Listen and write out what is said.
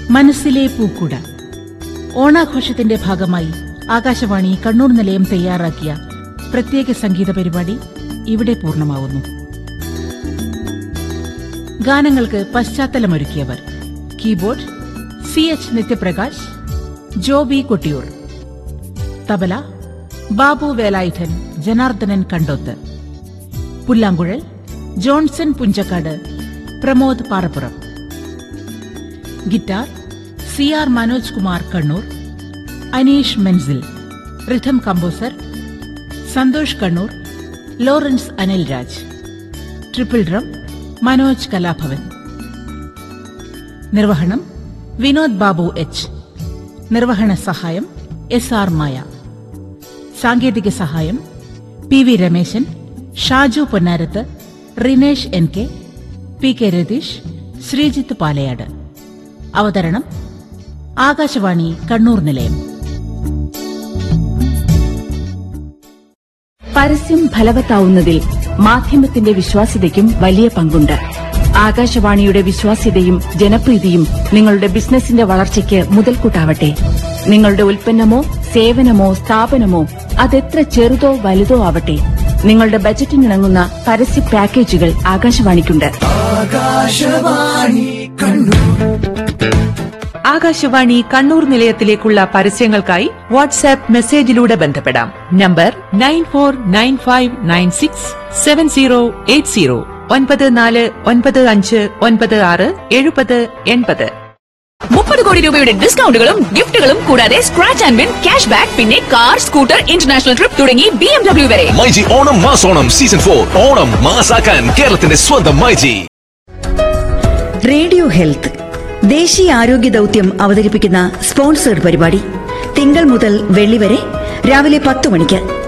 മനസ്സിലെ പൂക്കുട ഓണാഘോഷത്തിന്റെ ഭാഗമായി ആകാശവാണി കണ്ണൂർ നിലയം തയ്യാറാക്കിയ പ്രത്യേക സംഗീത പരിപാടി ഇവിടെ പൂർണ്ണമാവുന്നു ഗാനങ്ങൾക്ക് പശ്ചാത്തലമൊരുക്കിയവർ keyboard C H Nithyaprakash Joby Kottiyoor tabla Babu Velayudhan Janardhanan Kandoth പുല്ലാങ്കുഴൽ Johnson Punchakkad Pramod Parappuram guitar C R Manoj Kumar Kannur Aneesh മെൻസിൽ rhythm composer Santhosh Kannur Lawrence Anil Raj triple drum Manoj Kalabhavan നിർവഹണം വിനോദ് ബാബു എച്ച് നിർവഹണ സഹായം എസ് ആർ മായ സാങ്കേതിക സഹായം P V Rameshan Shaju Ponnarath Rinesh N K P K Ratheesh Sreejith Palayad അവതരണം ആകാശവാണി കണ്ണൂർ നിലയം പരസ്യം ഫലവത്താവുന്നതിൽ മാധ്യമത്തിന്റെ വിശ്വാസ്യതയ്ക്കും വലിയ പങ്കുണ്ട് ആകാശവാണിയുടെ വിശ്വാസ്യതയും ജനപ്രീതിയും നിങ്ങളുടെ ബിസിനസിന്റെ വളർച്ചയ്ക്ക് മുതൽക്കൂട്ടാവട്ടെ നിങ്ങളുടെ ഉൽപ്പന്നമോ സേവനമോ സ്ഥാപനമോ അതെത്ര ചെറുതോ വലുതോ ആവട്ടെ നിങ്ങളുടെ ബജറ്റിനിണങ്ങുന്ന പരസ്യ പാക്കേജുകൾ ആകാശവാണിക്കുണ്ട് ആകാശവാണി കണ്ണൂർ നിലയത്തിലേക്കുള്ള പരസ്യങ്ങൾക്കായി വാട്സാപ്പ് മെസ്സേജിലൂടെ ബന്ധപ്പെടാം number nine four nine five nine six seven zero eight zero ഒൻപത് നാല് ഒൻപത് അഞ്ച് ഒൻപത് ആറ് എഴുപത് എൺപത് മുപ്പത് കോടി രൂപയുടെ ഡിസ്കൗണ്ടുകളും ഗിഫ്റ്റുകളും കൂടാതെ scratch and win cash back പിന്നെ കാർ സ്കൂട്ടർ ഇന്റർനാഷണൽ ട്രിപ്പ് തുടങ്ങി ബി എം ഡബ്ല്യു വരെ മൈജി ഓണം മാസോണം സീസൺ ഫോർ ഓണം മാസാക്കാൻ കേരളത്തിന്റെ സ്വന്തം മൈജി റേഡിയോ ഹെൽത്ത് ദേശീയ ആരോഗ്യ ദൗത്യം അവതരിപ്പിക്കുന്ന സ്പോൺസേഡ് പരിപാടി തിങ്കൾ മുതൽ വെള്ളി വരെ രാവിലെ പത്ത് മണിക്ക്